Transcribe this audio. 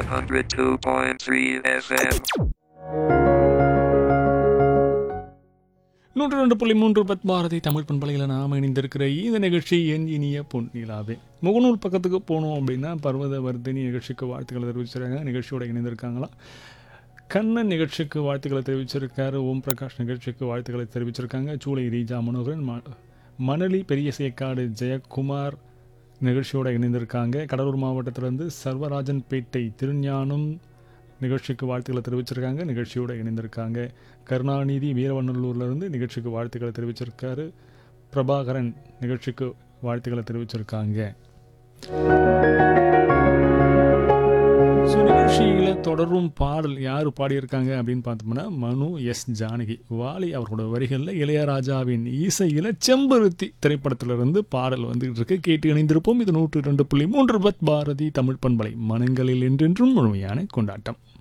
102.3 FM. நூற்று ரெண்டு புள்ளி மூன்று பத் பாரதி தமிழ் பண்பலையில் நாம் இணைந்திருக்கிற இந்த நிகழ்ச்சி என் இனிய பொன் நிலாவே முகநூல் பக்கத்துக்கு போனோம் அப்படின்னா பர்வத வர்தினி நிகழ்ச்சிக்கு வாழ்த்துக்களை தெரிவிச்சிருக்காங்க நிகழ்ச்சியோட இணைந்திருக்காங்களா கண்ணன் நிகழ்ச்சிக்கு வாழ்த்துக்களை தெரிவிச்சிருக்காரு ஓம் பிரகாஷ் நிகழ்ச்சிக்கு வாழ்த்துக்களை தெரிவிச்சிருக்காங்க சூளை ரீஜா மனோகரன் ம மணலி பெரிய சேக்காடு ஜெயக்குமார் நிகழ்ச்சியோட இணைந்திருக்காங்க கடலூர் மாவட்டத்திலேருந்து சர்வராஜன் பேட்டை திருஞானம் நிகழ்ச்சிக்கு வாழ்த்துக்களை தெரிவிச்சிருக்காங்க நிகழ்ச்சியோட இணைந்திருக்காங்க கருணாநிதி வீரவநல்லூர்லேருந்து நிகழ்ச்சிக்கு வாழ்த்துக்களை தெரிவிச்சிருக்காரு பிரபாகரன் நிகழ்ச்சிக்கு வாழ்த்துக்களை தெரிவிச்சிருக்காங்க ஸோ நிகழ்ச்சியில் தொடரும் பாடல் யார் பாடியிருக்காங்க அப்படின்னு பார்த்தோம்னா மனு எஸ் ஜானகி வாலி அவர்களோட வரிகளில் இளையராஜாவின் இசையில் செம்பருத்தி திரைப்படத்திலிருந்து பாடல் வந்துகிட்டு இருக்கு கேட்டு இணைந்திருப்போம் இது நூற்று ரெண்டு புள்ளி மூன்று பத் பாரதி தமிழ் பண்பலை மனங்களில் என்றென்றும் முழுமையான கொண்டாட்டம்